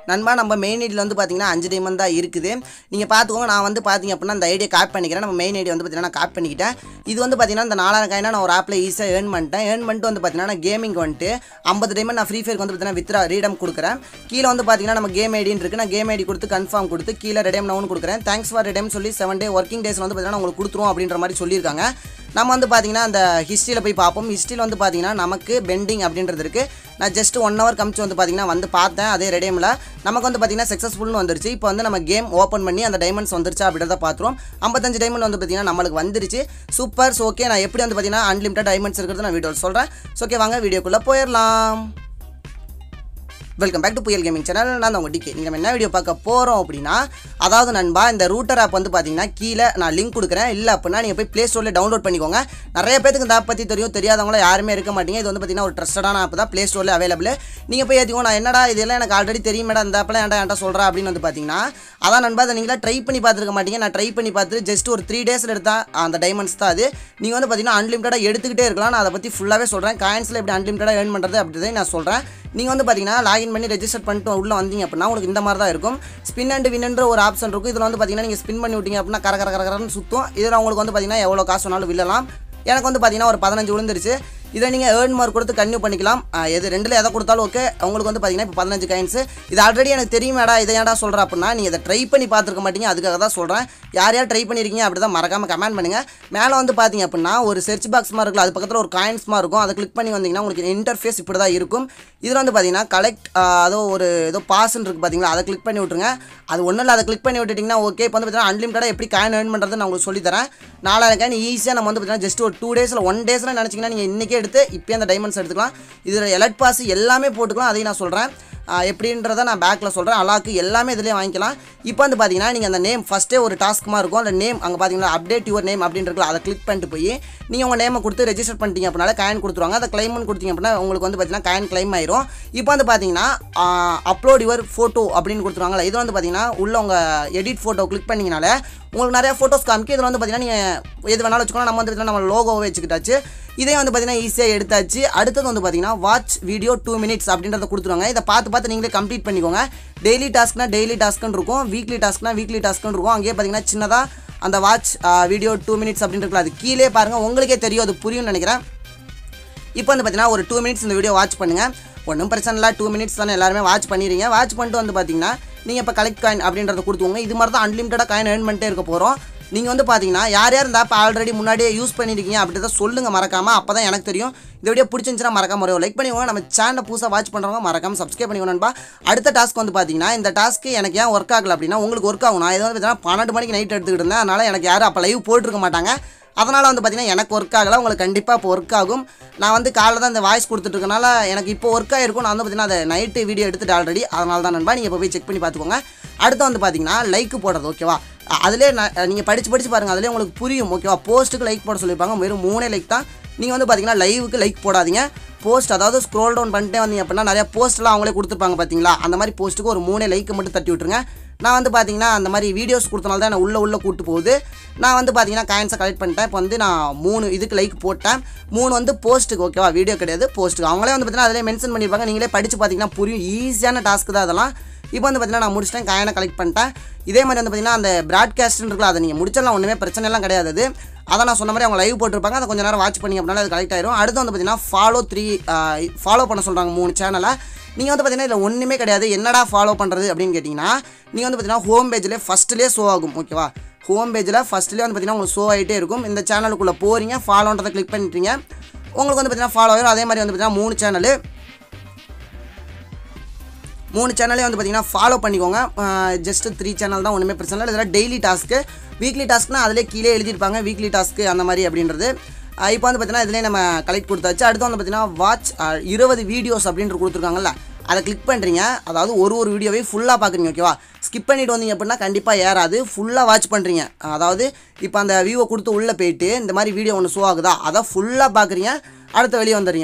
நண்பா நம்ம மெயின் ஐடியில் வந்து பார்த்தீங்கன்னா அஞ்சு டைமண்ட் தான் இருக்குது நீங்கள் பார்த்துக்கோங்க நான் வந்து பார்த்தீங்க அப்படின்னா அந்த ஐடியை காப்பி பண்ணிக்கிறேன் நம்ம மெயின் ஐடி வந்து பார்த்தீங்கன்னா நான் காப்பி பண்ணிக்கிட்டேன் இது வந்து பார்த்தீங்கன்னா இந்த நாலாயிரம் காயினா நான் ஒரு ஆப்பில் ஈஸியாக ஏர்ன் பண்ணிட்டேன் ஏர்ன் பண்ணிட்டு வந்து பார்த்தீங்கன்னா நான் கேமிங் வந்துட்டு ஐம்பது டைமண்ட் நான் ஃப்ரீ ஃபயருக்கு வந்து பார்த்தீங்கன்னா வித்ரா ரீடம் கொடுக்குறேன் கீழே வந்து பார்த்தீங்கன்னா நம்ம கேம் ஐடின்னு இருக்குது நான் கேம் ஐடி கொடுத்து கன்ஃபார்ம் கொடுத்து கீழே ரெடைம் நவுன் கொடுக்குறேன் தேங்க்ஸ் ஃபார் ரெடைம் சொல்லி செவன் டே ஒர்க்கிங் டேஸில் வந்து பார்த்தீங்கன்னா உங்களுக்கு கொடுத்துருவோம் அப்படின்ற மாதிரி சொல்லியிருக்காங்க நம்ம வந்து பார்த்தீங்கன்னா அந்த ஹிஸ்ட்ரியில் போய் பார்ப்போம் ஹிஸ்ட்ரியில் வந்து பார்த்தீங்கன்னா நமக்கு பெண்டிங் அப்படின்றது இருக்குது நான் ஜஸ்ட் ஒன் ஹவர் கமிச்சு வந்து பார்த்தீங்கன்னா வந்து பார்த்தேன் அதே ரெடேமில் நமக்கு வந்து பார்த்தீங்கன்னா சக்ஸஸ்ஃபுல்னு வந்துருச்சு இப்போ வந்து நம்ம கேம் ஓப்பன் பண்ணி அந்த டைமண்ட்ஸ் வந்துருச்சா அப்படின்றத பார்த்துருவோம் ஐம்பத்தஞ்சு டைமண்ட் வந்து பார்த்தீங்கன்னா நம்மளுக்கு வந்துருச்சு சூப்பர் ஸோ ஓகே நான் எப்படி வந்து பார்த்தீங்கன்னா அன்லிமிட்டட் டைமண்ட்ஸ் இருக்கிறது நான் வீடியோவில் சொல்கிறேன் ஸோ ஓகே வாங்க வீடியோக்குள்ளே போயிடலாம் welcome back to Puyal gaming channel நான் தான் உங்கள் டிகே நீங்கள் நம்ம என்ன வீடியோ பார்க்க போகிறோம் அப்படின்னா அதாவது நண்பா இந்த ரூட்டர் ஆப் வந்து பார்த்தீங்கன்னா கீழே நான் லிங்க் கொடுக்குறேன் இல்லை அப்படின்னா நீங்கள் போய் ப்ளே ஸ்டோரில் டவுன்லோட் பண்ணிக்கோங்க நிறைய பேருக்கு இந்த ஆப் பற்றி தெரியும் தெரியாதவங்கள யாருமே இருக்க மாட்டீங்க இது வந்து பார்த்தீங்கன்னா ஒரு ட்ரஸ்டடான ஆப் தான் ப்ளே ஸ்டோரில் அவைலபிள் நீங்கள் போய் ஏற்றிக்கோ நான் என்னடா இதெல்லாம் எனக்கு ஆல்ரெடி தெரியும் மேடம் இந்த ஆப்பில் ஏன்டா என்கிட்ட சொல்கிறேன் அப்படின்னு வந்து பார்த்தீங்கன்னா அதான் நண்பா அதை நீங்களா ட்ரை பண்ணி பார்த்துருக்க மாட்டீங்க நான் ட்ரை பண்ணி பார்த்து ஜஸ்ட் ஒரு த்ரீ டேஸில் எடுத்தா அந்த டைமண்ட்ஸ் தான் அது நீங்கள் வந்து பார்த்தீங்கன்னா அன்லிமிட்டடாக எடுத்துக்கிட்டே இருக்கலாம் நான் அதை பற்றி ஃபுல்லாகவே சொல்கிறேன் காயின்ஸில் எப்படி அன்லிமிட்டடாக ஏர்ன் பண்ணுறது அப்படின்றத நான் சொல்கிறேன் நீங்கள் வந்து பார்த்தீங்கன்னா லாகின் பண்ணி ரெஜிஸ்டர் பண்ணிட்டு உள்ளே வந்தீங்க அப்படின்னா உங்களுக்கு இந்த மாதிரி தான் இருக்கும் ஸ்பின் அண்ட் வின்ன்ற ஒரு ஆப்ஷன் இருக்கும் இதில் வந்து பார்த்தீங்கன்னா நீங்கள் ஸ்பின் பண்ணி விட்டீங்க அப்படின்னா கர கர கர கரன்னு சுற்றும் இதில் உங்களுக்கு வந்து பார்த்தீங்கன்னா எவ்வளோ காசு வேணாலும் வில்லலாம் எனக்கு வந்து பார்த்தீங்கன்னா ஒரு பதினஞ்சு விழுந்துருச்சு இதை நீங்கள் ஏர்ன் மார்க் கொடுத்து கன்யூ பண்ணிக்கலாம் ஆஹ் எது ரெண்டில் எதை கொடுத்தாலும் ஓகே உங்களுக்கு வந்து பார்த்தீங்கன்னா இப்போ பதினஞ்சு காயின்ஸ் இது ஆல்ரெடி எனக்கு தெரியுமேடா இதை ஏன்டா சொல்கிறேன் அப்படின்னா நீங்கள் இதை ட்ரை பண்ணி பார்த்துருக்க மாட்டீங்க அதுக்காக தான் சொல்கிறேன் யார் யார் ட்ரை பண்ணியிருக்கீங்க அப்படி தான் மறக்காமல் கமெண்ட் பண்ணுங்கள் மேலே வந்து பார்த்தீங்க அப்படின்னா ஒரு செர்ச் பாக்ஸ் மாதிரி இருக்குல்ல அது பக்கத்தில் ஒரு காயின்ஸ் மாதிரி இருக்கும் அதை கிளிக் பண்ணி வந்தீங்கன்னா உங்களுக்கு இன்டர்ஃபேஸ் இப்படி தான் இருக்கும் இதில் வந்து பார்த்தீங்கன்னா கலெக்ட் அதோ ஒரு ஏதோ பாஸ்ன்னு இருக்குது பார்த்தீங்களா அதை கிளிக் பண்ணி விட்ருங்க அது ஒன்றும் இல்லை அதை கிளிக் பண்ணி விட்டுட்டிங்கன்னா ஓகே இப்போ வந்து பார்த்தீங்கன்னா அன்லிமிட்டடாக எப்படி காயின் ஏர்ன் பண்ணுறது நான் உங்களுக்கு சொல்லித்தரேன் நாலாயிரம் காயின் ஈஸியாக நம்ம வந்து பார்த்தீங்கன்னா ஜஸ்ட் ஒரு டூ டேஸில் ஒன் டேஸில் நினச்சிங்கன்னா நீங்கள் இன்றைக்கே எடுத்து இப்போ அந்த டைமண்ட்ஸ் எடுத்துக்கலாம் இதில் எலர்ட் பாஸ் எல்லாமே போட்டுக்கலாம் அதையும் நான் சொல்கிறேன் ஆஹ் எப்படின்றத நான் பேக்கில் சொல்கிறேன் அலாக்கு எல்லாமே இதிலே வாங்கிக்கலாம் இப்போ வந்து பார்த்தீங்கன்னா நீங்கள் அந்த நேம் ஃபஸ்ட்டே ஒரு டாஸ்க்குமா இருக்கும் அந்த நேம் அங்கே பார்த்தீங்கன்னா அப்டேட் யுவர் நேம் அப்படின்றதுல அதை கிளிக் பண்ணிட்டு போய் நீங்கள் உங்கள் நேமை கொடுத்து ரெஜிஸ்டர் பண்ணிட்டீங்க அப்படின்னால காயின் கொடுத்துருவாங்க அதை கிளைம்னு கொடுத்தீங்க அப்படின்னா உங்களுக்கு வந்து பார்த்தீங்கன்னா காயின் கிளைம் ஆயிரும் இப்போ வந்து பார்த்தீங்கன்னா அப்லோட் யுவர் ஃபோட்டோ அப்படின்னு கொடுத்துருவாங்கல்ல இது வந்து பார்த்தீங்கன்னா உள்ள உங்கள் எடிட் ஃபோட்டோ கிளிக் பண்ணிங்கனால உங்களுக்கு நிறைய ஃபோட்டோஸ் காமிக்கும் இதில் வந்து பார்த்தீங்கன்னா நீங்கள் எது வேணாலும் வச்சுக்கோங்க நம்ம வந்து பார்த்தீங்கன்னா நம்ம லோகோவை வச்சுக்கிட்டாச்சு இதே வந்து பார்த்தீங்கன்னா ஈஸியாக எடுத்தாச்சு அடுத்தது வந்து பார்த்தீங்கன்னா வாட்ச் வீடியோ டூ மினிட்ஸ் அப்படின்றத கொடுத்துருவாங்க இதை பார்த்து பார்த்து நீங்களே கம்ப்ளீட் பண்ணிக்கோங்க டெய்லி டாஸ்க்னா டெய்லி டாஸ்க்குன்னு இருக்கும் வீக்லி டாஸ்க்னா வீக்லி டாஸ்க்குன்னு இருக்கும் அங்கேயே பார்த்தீங்கன்னா சின்னதாக அந்த வாட்ச் வீடியோ டூ மினிட்ஸ் அப்படின்னு இருக்குல்ல அது கீழே பாருங்கள் உங்களுக்கே தெரியும் அது புரியும்னு நினைக்கிறேன் இப்போ வந்து பார்த்தீங்கன்னா ஒரு டூ மினிட்ஸ் இந்த வீடியோ வாட்ச் பண்ணுங்கள் ஒன்றும் பிரச்சனை இல்லை டூ மினிட்ஸ் தானே எல்லாருமே வாட்ச் பண்ணிடுங்க வாட்ச் பண்ணிட்டு வந்து பார்த்தீங்கன்னா நீங்கள் இப்போ கலெக்ட் காயின் அப்படின்றத கொடுத்துவோங்க இது மாதிரி தான் அன்லிமிட்டடாக காயின் ஏர்ன் பண்ணிட்டே இருக்க போகிறோம் நீங்கள் வந்து பார்த்தீங்கன்னா யார் யார் இந்த ஆப் ஆல்ரெடி முன்னாடியே யூஸ் பண்ணியிருக்கீங்க அப்படின்றத சொல்லுங்கள் மறக்காமல் அப்போ தான் எனக்கு தெரியும் இந்த வீடியோ பிடிச்சிருந்துச்சுன்னா மறக்காம ஒரு லைக் பண்ணிக்கோங்க நம்ம சேனலை புதுசாக வாட்ச் பண்ணுறவங்க மறக்காம சப்ஸ்கிரைப் பண்ணிக்கோங்க நண்பா அடுத்த டாஸ்க் வந்து பார்த்தீங்கன்னா இந்த டாஸ்க்கு எனக்கு ஏன் ஒர்க் ஆகல அப்படின்னா உங்களுக்கு ஒர்க் ஆகும் நான் இதை வந்து பார்த்தீங்கன்னா பன்னெண்டு மணிக்கு நைட் எடுத்துக்கிட்டு இருந்தேன் அதனால் எனக்கு யாரும் அப்போ லைவ் போட்டிருக்க மாட்டாங்க அதனால் வந்து பார்த்தீங்கன்னா எனக்கு ஒர்க் ஆகலை உங்களுக்கு கண்டிப்பாக இப்போ ஒர்க் ஆகும் நான் வந்து காலைல தான் இந்த வாய்ஸ் கொடுத்துட்ருக்கனால எனக்கு இப்போ ஒர்க் ஆகிருக்கும் நான் வந்து பார்த்தீங்கன்னா அதை நைட்டு வீடியோ எடுத்துட்டு ஆல்ரெடி அதனால தான் நண்பா நீங்கள் இப்போ போய் செக் பண்ணி பார்த்துக்கோங்க அடுத்து வந்து பார்த்தீங்கன்னா லைக் போடுறது ஓகேவா அதிலே நீங்கள் படித்து படித்து பாருங்கள் அதிலே உங்களுக்கு புரியும் ஓகேவா போஸ்ட்டுக்கு லைக் போட சொல்லியிருப்பாங்க வெறும் மூணே லைக் தான் நீங்கள் வந்து பார்த்தீங்கன்னா லைவுக்கு லைக் போடாதீங்க போஸ்ட் அதாவது ஸ்க்ரோல் டவுன் பண்ணிட்டே வந்தீங்க அப்படின்னா நிறைய போஸ்ட்லாம் அவங்களே கொடுத்துருப்பாங்க பார்த்தீங்களா அந்த மாதிரி போஸ்ட்டுக்கு ஒரு மூணே லைக் மட்டும் தட்டி விட்ருங்க நான் வந்து பார்த்தீங்கன்னா அந்த மாதிரி வீடியோஸ் கொடுத்தனால தான் நான் உள்ளே உள்ளே கூட்டு போகுது நான் வந்து பார்த்தீங்கன்னா காயின்ஸை கலெக்ட் பண்ணிட்டேன் இப்போ வந்து நான் மூணு இதுக்கு லைக் போட்டேன் மூணு வந்து போஸ்ட்டுக்கு ஓகேவா வீடியோ கிடையாது போஸ்ட்டுக்கு அவங்களே வந்து பார்த்தீங்கன்னா அதிலே மென்ஷன் பண்ணியிருப்பாங்க நீங்களே படித்து பார்த்தீங்கன்னா புரியும் ஈஸியான டாஸ்க் தான் அதெல்லாம் இப்போ வந்து பார்த்தீங்கன்னா நான் முடிச்சிட்டேன் காயினை கலெக்ட் பண்ணிட்டேன் இதே மாதிரி வந்து பார்த்தீங்கன்னா அந்த ப்ராட்காஸ்ட்னு இருக்குல்ல அதை நீங்கள் முடிச்சிடலாம் ஒன்றுமே பிரச்சனை எல்லாம் கிடையாது அது அதை நான் சொன்ன மாதிரி அவங்க லைவ் போட்டிருப்பாங்க அதை கொஞ்சம் நேரம் வாட்ச் பண்ணி அப்படின்னா அது கலெக்ட் ஆயிரும் அடுத்து வந்து பார்த்தீங்கன்னா ஃபாலோ த்ரீ ஃபாலோ பண்ண சொல்கிறாங்க மூணு சேனலை நீங்கள் வந்து பார்த்தீங்கன்னா இதில் ஒன்றுமே கிடையாது என்னடா ஃபாலோ பண்ணுறது அப்படின்னு கேட்டிங்கன்னா நீங்கள் வந்து பார்த்தீங்கன்னா ஹோம் பேஜ்லேயே ஃபஸ்ட்லேயே ஷோ ஆகும் ஓகேவா ஹோம் பேஜில் ஃபஸ்ட்லேயே வந்து பார்த்தீங்கன்னா உங்களுக்கு ஷோ ஆகிட்டே இருக்கும் இந்த சேனலுக்குள்ளே போகிறீங்க ஃபாலோன்றதை கிளிக் பண்ணிட்டீங்க உங்களுக்கு வந்து பார்த்தீங்கன்னா ஃபாலோ ஆயிரும் அதே மாதிரி வந்து பார்த்தீங்கன்னா மூணு சேனலு மூணு சேனலே வந்து பார்த்தீங்கன்னா ஃபாலோ பண்ணிக்கோங்க ஜஸ்ட் த்ரீ சேனல் தான் ஒன்றுமே பிரச்சனை இல்லை இதெல்லாம் டெய்லி டாஸ்க்கு வீக்லி டாஸ்க்னா அதிலே கீழே எழுதியிருப்பாங்க வீக்லி டாஸ்க்கு அந்த மாதிரி அப்படின்றது இப்போ வந்து பார்த்தீங்கன்னா இதிலே நம்ம கலெக்ட் கொடுத்தாச்சு அடுத்து வந்து பார்த்தீங்கன்னா வாட்ச் இருபது வீடியோஸ் அப்படின்ட்டு கொடுத்துருக்காங்கல்ல அதை கிளிக் பண்ணுறீங்க அதாவது ஒரு ஒரு வீடியோவே ஃபுல்லாக பார்க்குறீங்க ஓகேவா ஸ்கிப் பண்ணிட்டு வந்தீங்க அப்படின்னா கண்டிப்பாக ஏறாது ஃபுல்லாக வாட்ச் பண்ணுறீங்க அதாவது இப்போ அந்த வியூவை கொடுத்து உள்ளே போயிட்டு இந்த மாதிரி வீடியோ ஒன்று ஷோ ஆகுதா அதை ஃபுல்லாக பார்க்குறீங்க அடுத்து வெளியே வந்துடுறீங்க ஓகே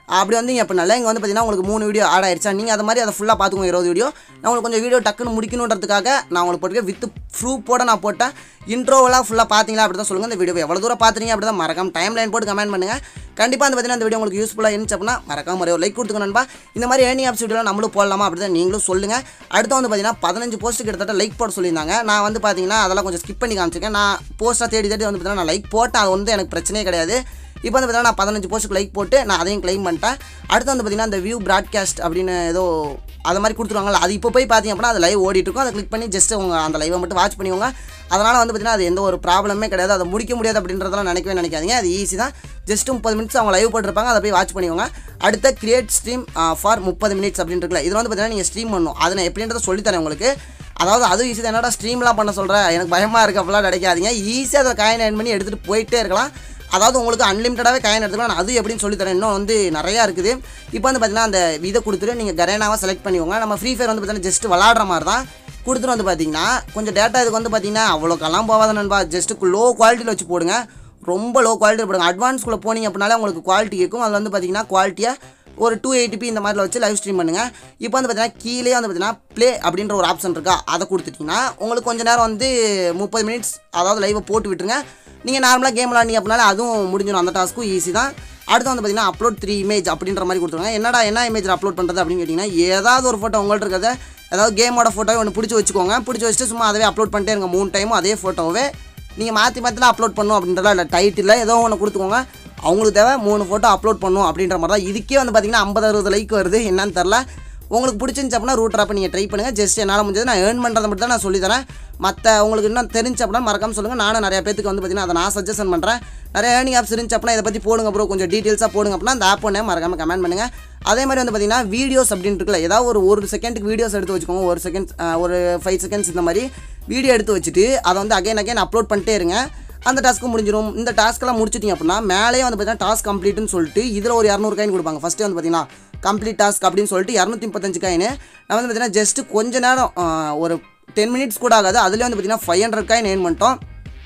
அப்படி வந்தீங்க அப்படின்னால இங்கே வந்து பார்த்தீங்கன்னா உங்களுக்கு மூணு வீடியோ ஆட் ஆயிடுச்சா நீங்கள் அது மாதிரி அதை ஃபுல்லாக பார்த்துக்கோங்க இருபது வீடியோ நான் உங்களுக்கு கொஞ்சம் வீடியோ டக்குன்னு முடிக்கணுன்றதுக்காக நான் உங்களுக்கு போட்டுக்க வித் ப்ரூஃபோட நான் போட்டேன் இன்ட்ரோவெல்லாம் ஃபுல்லாக பார்த்தீங்களா அப்படி தான் சொல்லுங்கள் இந்த வீடியோ எவ்வளோ தூரம் பார்த்துறீங்க அப்படி தான் மறக்காம டைம் லைன் போட்டு கமெண்ட் பண்ணுங்கள் கண்டிப்பாக வந்து பார்த்தீங்கன்னா இந்த வீடியோ உங்களுக்கு யூஸ்ஃபுல்லாக இருந்துச்சு அப்படின்னா மறக்காம ஒரு லைக் கொடுத்துக்கணும் நண்பா இந்த மாதிரி ஏர்னிங் ஆப்ஸ் வீடியோ நம்மளும் போடலாமா அப்படி தான் நீங்களும் சொல்லுங்கள் அடுத்து வந்து பார்த்தீங்கன்னா பதினஞ்சு போஸ்ட்டு கிட்டத்தட்ட லைக் போட சொல்லியிருந்தாங்க நான் வந்து பார்த்தீங்கன்னா அதெல்லாம் கொஞ்சம் ஸ்கிப் பண்ணி காமிச்சிருக்கேன் நான் போஸ்ட்டாக தேடி தேடி வந்து பார்த்தீங்கன்னா நான் லைக் போட்டேன் அது வந்து எனக்கு பிரச்சனையே கிடையாது இப்போ வந்து பார்த்தீங்கன்னா நான் பதினஞ்சு போஸ்ட்டுக்கு லைக் போட்டு நான் அதையும் க்ளைம் பண்ணிட்டேன் அடுத்து வந்து பார்த்தீங்கன்னா அந்த வியூ ப்ராட்காஸ்ட் அப்படின்னு ஏதோ அது மாதிரி கொடுத்துருவாங்கல்ல அது இப்போ போய் பார்த்தீங்க அப்படின்னா அது லைவ் ஓடிட்டு இருக்கும் அதை கிளிக் பண்ணி ஜஸ்ட் உங்க அந்த லைவை மட்டும் வாட்ச் பண்ணிக்கோங்க அதனால் வந்து பார்த்தீங்கன்னா அது எந்த ஒரு ப்ராப்ளமே கிடையாது அதை முடிக்க முடியாது அப்படின்றதெல்லாம் நினைக்கவே நினைக்காதீங்க அது ஈஸி தான் ஜஸ்ட் முப்பது மினிட்ஸ் அவங்க லைவ் போட்டிருப்பாங்க அதை போய் வாட்ச் பண்ணிக்கோங்க அடுத்த கிரியேட் ஸ்ட்ரீம் ஃபார் முப்பது மினிட்ஸ் அப்படின்னு இருக்குல்ல இது வந்து பார்த்தீங்கன்னா நீங்கள் ஸ்ட்ரீம் பண்ணணும் அதை நான் எப்படின்றத சொல்லித்தரேன் உங்களுக்கு அதாவது அதுவும் ஈஸி தான் என்னடா ஸ்ட்ரீம்லாம் பண்ண சொல்கிறேன் எனக்கு பயமாக இருக்குது அப்படிலாம் கிடைக்காதீங்க ஈஸியாக அதை காயின் ஆன் பண்ணி எடுத்துகிட்டு போயிட்டே இருக்கலாம் அதாவது உங்களுக்கு அன்லிமிட்டடாகவே காயின் எடுத்துக்கலாம் நான் அது எப்படின்னு சொல்லித்தரேன் இன்னும் வந்து நிறையா இருக்குது இப்போ வந்து பார்த்தீங்கன்னா அந்த இதை கொடுத்துட்டு நீங்கள் கரேனாவை செலக்ட் பண்ணிக்கோங்க நம்ம ஃப்ரீ ஃபயர் வந்து பார்த்தீங்கன்னா ஜஸ்ட் விளாடுற மாதிரி தான் கொடுத்துட்டு வந்து பார்த்தீங்கன்னா கொஞ்சம் டேட்டா இதுக்கு வந்து பார்த்தீங்கன்னா அவ்வளோக்கெல்லாம் போகாத நண்பா ஜஸ்ட் லோ குவாலிட்டியில் வச்சு போடுங்க ரொம்ப லோ குவாலிட்டி போடுங்க அட்வான்ஸ்குள்ளே போனீங்க அப்படின்னாலே உங்களுக்கு குவாலிட்டி கேட்கும் அதில் வந்து பார்த்தீங்கன்னா குவாலிட்டியாக ஒரு டூ எயிட்டிபி இந்த மாதிரில வச்சு லைவ் ஸ்ட்ரீம் பண்ணுங்கள் இப்போ வந்து பார்த்தீங்கன்னா கீழே வந்து பார்த்தீங்கன்னா ப்ளே அப்படின்ற ஒரு ஆப்ஷன் இருக்கா அதை கொடுத்துட்டிங்கன்னா உங்களுக்கு கொஞ்ச நேரம் வந்து முப்பது மினிட்ஸ் அதாவது லைவை போட்டு விட்டுருங்க நீங்கள் நார்மலாக கேம் விளாண்டிங்க அப்படின்னால அதுவும் முடிஞ்சிடும் அந்த டாஸ்க்கும் ஈஸி தான் அடுத்து வந்து பார்த்தீங்கன்னா அப்லோட் த்ரீ இமேஜ் அப்படின்ற மாதிரி கொடுத்துருங்க என்னடா என்ன இமேஜ் அப்லோட் பண்ணுறது அப்படின்னு கேட்டிங்கன்னா ஏதாவது ஒரு ஃபோட்டோ உங்கள்ட்ட இருக்கிறத ஏதாவது கேமோட ஃபோட்டோவை ஒன்று பிடிச்சி வச்சுக்கோங்க பிடிச்சி வச்சுட்டு சும்மா அதவே அப்லோட் பண்ணிட்டே இருங்க மூணு டைமும் அதே ஃபோட்டோவே நீங்கள் மாற்றி மாற்றிலாம் அப்லோட் பண்ணும் அப்படின்றதா இல்லை டைட்டில் ஏதோ ஒன்று கொடுத்துக்கோங்க அவங்களுக்கு தேவை மூணு ஃபோட்டோ அப்லோட் பண்ணும் அப்படின்ற மாதிரி தான் இதுக்கே வந்து பார்த்தீங்கன்னா ஐம்பது அறுபது லைக் வருது என்னன்னு தெரில உங்களுக்கு பிடிச்சிருந்துச்சு அப்படின்னா ரூட் அப்போ நீங்கள் ட்ரை பண்ணுங்கள் ஜஸ்ட் என்னால் முடிஞ்சது நான் ஏர்ன் பண்ணுறதை மட்டும் தான் நான் சொல்லித்தரேன் மற்ற உங்களுக்கு இன்னும் தெரிஞ்சு அப்படின்னா மறக்காம சொல்லுங்கள் நானும் நிறைய பேத்துக்கு வந்து பார்த்தீங்கன்னா அதை நான் சஜஷன் பண்ணுறேன் நிறைய ஏர்னிங் ஆப்ஸ் இருந்துச்சு அப்படின்னா இதை பற்றி போடுங்க ப்ரோ கொஞ்சம் டீட்டெயில்ஸாக போடுங்க அப்படின்னா அந்த ஆப் ஒன்றே மறக்காம கமெண்ட் பண்ணுங்கள் அதே மாதிரி வந்து பார்த்தீங்கன்னா வீடியோஸ் அப்படின்னு இருக்குல்ல ஏதாவது ஒரு ஒரு செகண்டுக்கு வீடியோஸ் எடுத்து வச்சுக்கோங்க ஒரு செகண்ட் ஒரு ஃபைவ் செகண்ட்ஸ் இந்த மாதிரி வீடியோ எடுத்து வச்சுட்டு அதை வந்து அகைன் அகைன் அப்லோட் பண்ணிட்டே இருங்க அந்த டாஸ்க்கு முடிஞ்சிடும் இந்த டாஸ்க்கெல்லாம் முடிச்சிட்டிங்க அப்படின்னா மேலேயே வந்து பார்த்தீங்கன்னா டாஸ்க் கம்ப்ளீட்னு சொல்லிட்டு இதில் ஒரு இரநூறு காயின் கொடுப்பாங்க ஃபஸ்ட்டே வந்து பார்த்தீங்கன்னா கம்ப்ளீட் டாஸ்க் அப்படின்னு சொல்லிட்டு இரநூத்தி முப்பத்தஞ்சு காயின் நான் வந்து பார்த்தீங்கன்னா ஜஸ்ட் கொஞ்ச நேரம் ஆ, ஒரு டென் மினிட்ஸ் கூட ஆகாது அதுலேயே வந்து பார்த்தீங்கன்னா ஃபைவ் ஹண்ட்ரட் காயின் ஏர்ன் பண்ணிட்டோம்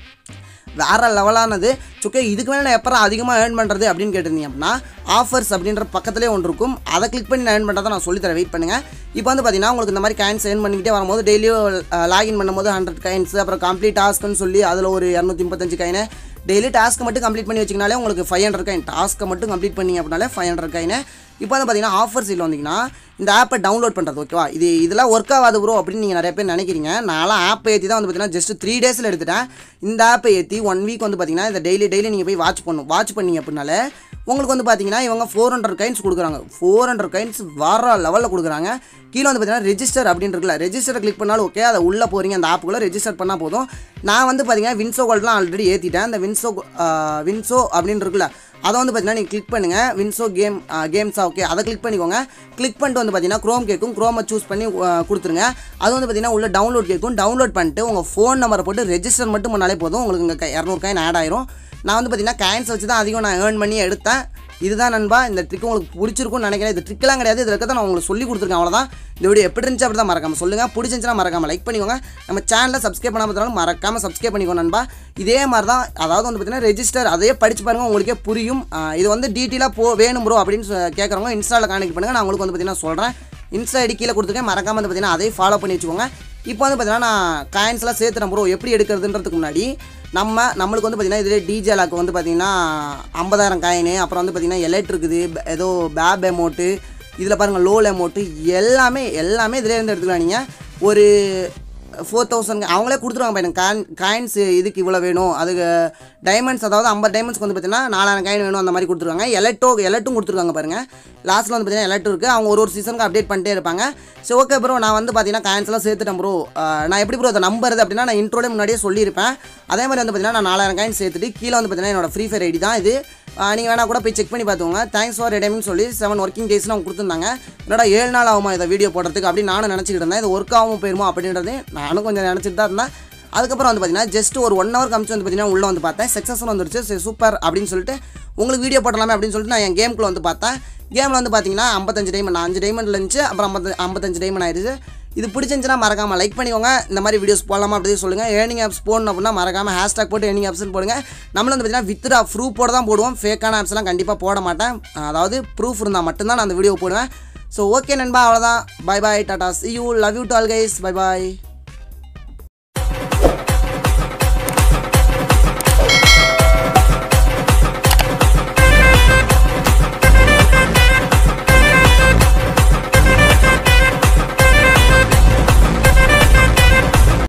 வேற லெவலானது சுக்கே இதுக்கு மேலே நான் எப்போ அதிகமாக ஏர்ன் பண்ணுறது அப்படின்னு கேட்டிருந்தீங்க அப்படின்னா ஆஃபர்ஸ் அப்படின்ற பக்கத்துலேயே ஒன்று இருக்கும் அதை கிளிக் பண்ணி நான் ஏர்ன் பண்ணுறதை நான் சொல்லித்தரேன் வெயிட் பண்ணுங்கள் இப்போ வந்து பார்த்தீங்கன்னா உங்களுக்கு இந்த மாதிரி காயின்ஸ் ஏர்ன் பண்ணிக்கிட்டே வரும்போது டெய்லியும் லாகின் பண்ணும்போது ஹண்ட்ரட் காயின்ஸ் அப்புறம் கம்ப்ளீட் டாஸ்க்குன்னு சொல்லி அதில் ஒரு இரநூத்தி முப்பத்தஞ்சு காயின் டெய்லி டாஸ்க்கு மட்டும் கம்ப்ளீட் பண்ணி வச்சிங்கனாலே உங்களுக்கு ஃபைவ் ஹண்ட்ரட் காயின் டாஸ்க்கை மட்டும் கம்ப்ளீட் பண்ணீங்க அப்படின்னாலே ஃபைவ் ஹண்ட்ரட் காயின் இப்போ வந்து பார்த்தீங்கன்னா ஆஃபர்ஸ் இல்லை வந்தீங்கன்னா இந்த ஆப்பை டவுன்லோட் பண்ணுறது ஓகேவா இது இதெல்லாம் ஒர்க் ஆகாது ப்ரோ அப்படின்னு நீங்கள் நிறைய பேர் நினைக்கிறீங்க நான்லாம் ஆப்பை ஏற்றி தான் வந்து பார்த்தீங்கன்னா ஜஸ்ட் த்ரீ டேஸில் எடுத்துட்டேன் இந்த ஆப்பை ஏற்றி ஒன் வீக் வந்து பார்த்தீங்கன்னா இந்த டெய்லி டெய்லி நீங்கள் போய் வாட்ச் பண்ணணும் வாட்ச் பண்ணீங்க அப்படின்னாலே உங்களுக்கு வந்து பார்த்தீங்கன்னா இவங்க ஃபோர் ஹண்ட்ரட் கைன்ஸ் கொடுக்குறாங்க ஃபோர் ஹண்ட்ரட் கைன்ஸ் வர லெவலில் கொடுக்குறாங்க கீழே வந்து பார்த்தீங்கன்னா ரெஜிஸ்டர் அப்படின்னு இருக்குல்ல ரெஜிஸ்டரை கிளிக் பண்ணாலும் ஓகே அதை உள்ளே போகிறீங்க அந்த ஆப்புக்குள்ளே ரெஜிஸ்டர் பண்ணால் போதும் நான் வந்து பார்த்தீங்கன்னா வின்சோ கோல்ட்லாம் ஆல்ரெடி ஏற்றிட்டேன் அந்த வின்சோ வின்சோ அப்படின்னு இருக்குல்ல அதை வந்து பார்த்தீங்கன்னா நீங்கள் கிளிக் பண்ணுங்கள் வின்சோ கேம் கேம்ஸா ஓகே அதை கிளிக் பண்ணிக்கோங்க கிளிக் பண்ணிட்டு வந்து பார்த்தீங்கன்னா க்ரோம் கேட்கும் க்ரோமை சூஸ் பண்ணி அஹ், கொடுத்துருங்க அது வந்து பார்த்தீங்கன்னா உள்ள டவுன்லோட் கேட்கும் டவுன்லோட் பண்ணிட்டு உங்கள் ஃபோன் நம்பரை போட்டு ரெஜிஸ்டர் மட்டும் பண்ணாலே போதும் உங்களுக்கு இங்கே இரநூறு காயின் ஆட் ஆயிரும் நான் வந்து பார்த்தீங்கன்னா காயின்ஸ் வச்சு தான் அதிகம் நான் ஏர்ன் பண்ணி எடுத்தேன் இதுதான் நண்பா இந்த ட்ரிக் உங்களுக்கு பிடிச்சிருக்கும்னு நினைக்கிறேன் இது ட்ரிக்லாம் கிடையாது இதில் இருக்க நான் உங்களுக்கு சொல்லி கொடுத்துருக்கேன் அவ்வளோதான் இந்த வீடியோ எப்படி இருந்துச்சு அப்படி தான் மறக்காம சொல்லுங்கள் பிடிச்சிருந்துச்சுன்னா மறக்காம லைக் பண்ணிக்கோங்க நம்ம சேனலை சப்ஸ்கிரைப் பண்ணாம இருந்தாலும் மறக்காம சப்ஸ்கிரைப் பண்ணிக்கோங்க நண்பா இதே மாதிரி தான் அதாவது வந்து பார்த்தீங்கன்னா ரெஜிஸ்டர் அதையே படிச்சு பாருங்க உங்களுக்கே புரியும் ஆஹ் இது வந்து டீட்டெயிலாக போ வேணும் ப்ரோ அப்படின்னு சொ- கேட்குறவங்க இன்ஸ்டாவில் கான்டெக்ட் பண்ணுங்க நான் உங்களுக்கு வந்து பார்த்தீங்கன்னா சொல்கிறேன் இன்ஸ்டா ஐடி கீழே கொடுத்துருக்கேன் மறக்காம வந்து பார்த்தீங்கன்னா அதையும் ஃபாலோ பண்ணி வச்சுக்கோங்க இப்போ வந்து பார்த்தீங்கன்னா நான் காயின்ஸ்லாம் சேர்த்துறேன் ப்ரோ எப்படி எடுக்கிறதுன்றதுக்கு முன்னாடி நம்ம நம்மளுக்கு வந்து பார்த்தீங்கன்னா இதில் டிஜே லாக்கு வந்து பார்த்தீங்கன்னா ஐம்பதாயிரம் காயின் அப்புறம் வந்து பார்த்தீங்கன்னா எலைட் இருக்குது ப- ஏதோ பேப் அமௌண்ட்டு இதில் பாருங்கள் லோல் அமௌண்ட்டு எல்லாமே எல்லாமே இதில் இருந்து எடுத்துக்கலாம் நீங்கள் ஒரு ஃபோர் தௌசண்ட் அவங்களே கொடுத்துருவாங்க எனக்கு காயின் காயின்ஸ் இதுக்கு இவ்வளோ வேணும் அதுக்கு டைமண்ட்ஸ் அதாவது ஐம்பது டைமண்ட்ஸ்க்கு வந்து பார்த்தீங்கன்னா நாலாயிரம் காயின் வேணும் அந்த மாதிரி கொடுத்துருவாங்க எலக்ட்ரோ எலக்ட்டும் கொடுத்துருக்காங்க பாருங்கள் லாஸ்ட்டில் வந்து பார்த்தீங்கன்னா எலக்ட்ரும் இருக்குது அவங்க ஒரு ஒரு சீசனுக்கு அப்டேட் பண்ணிட்டே இருப்பாங்க ஸோ ஓகே ப்ரோ நான் வந்து பார்த்தீங்கன்னா காயின்ஸ்லாம் சேர்த்துட்டேன் ப்ரோ நான் எப்படி ப்ரோ அதை நம்புறது அப்படின்னா நான் இன்ட்ரோலே முன்னாடியே சொல்லியிருப்பேன் அதே மாதிரி வந்து பார்த்தீங்கன்னா நான் நாலாயிரம் காயின் சேர்த்துட்டு கீழே வந்து பார்த்தீங்கன்னா என்னோட ஃப்ரீ ஃபயர் ஐடி தான் இது நீங்கள் வேணா கூட போய் செக் பண்ணி பார்த்துக்கோங்க தேங்க்ஸ் ஃபார் ரெடைமிங் சொல்லி செவன் ஒர்க்கிங் டேஸ்னு அவங்க கொடுத்துருந்தாங்க என்னடா ஏழு நாள் ஆகுமா இதை வீடியோ போடுறதுக்கு அப்படின்னு நானும் நினச்சிக்கிட்டு இருந்தேன் இது ஒர்க் ஆகும் போயிருமோ அப்படின்றது நானும் கொஞ்சம் நினச்சிட்டு தான் இருந்தேன் அதுக்கப்புறம் வந்து பார்த்தீங்கன்னா ஜஸ்ட் ஒரு ஒன் ஹவர் கமிச்சு வந்து பார்த்தீங்கன்னா உள்ளே வந்து பார்த்தேன் சக்ஸஸ்ஃபுல் வந்துருச்சு சரி சூப்பர் அப்படின்னு சொல்லிட்டு உங்களுக்கு வீடியோ போடலாமே அப்படின்னு சொல்லிட்டு நான் என் கேமுக்குள்ள வந்து பார்த்தேன் கேமில் வந்து பார்த்தீங்கன்னா ஐம்பத்தஞ்சு டைமண்ட் அஞ்சு டைமண்ட்ல இருந்துச்சு அப்புறம் ஐம்பத்து ஐம்பத்தஞ்சு டைமண்ட் ஆயிடுச்சு இது பிடிச்சிருந்துச்சுன்னா மறக்காமல் லைக் பண்ணிக்கோங்க இந்த மாதிரி வீடியோஸ் போடலாமா அப்படி சொல்லுங்கள் ஏர்னிங் ஆப்ஸ் போடணும் அப்படின்னா மறக்காமல் ஹேஷ்டாக் போட்டு ஏர்னிங் ஆப்ஸ்னு போடுங்க நம்மளும் வந்து பார்த்தீங்கன்னா வித்ரா ப்ரூஃபோட தான் போடுவோம் ஃபேக்கான ஆப்ஸ்லாம் கண்டிப்பாக போட மாட்டேன் அதாவது ப்ரூஃப் இருந்தால் மட்டும்தான் நான் அந்த வீடியோ போடுவேன் ஸோ ஓகே நண்பா அவ்வளோதான் bye bye tata see you love you to all guys bye bye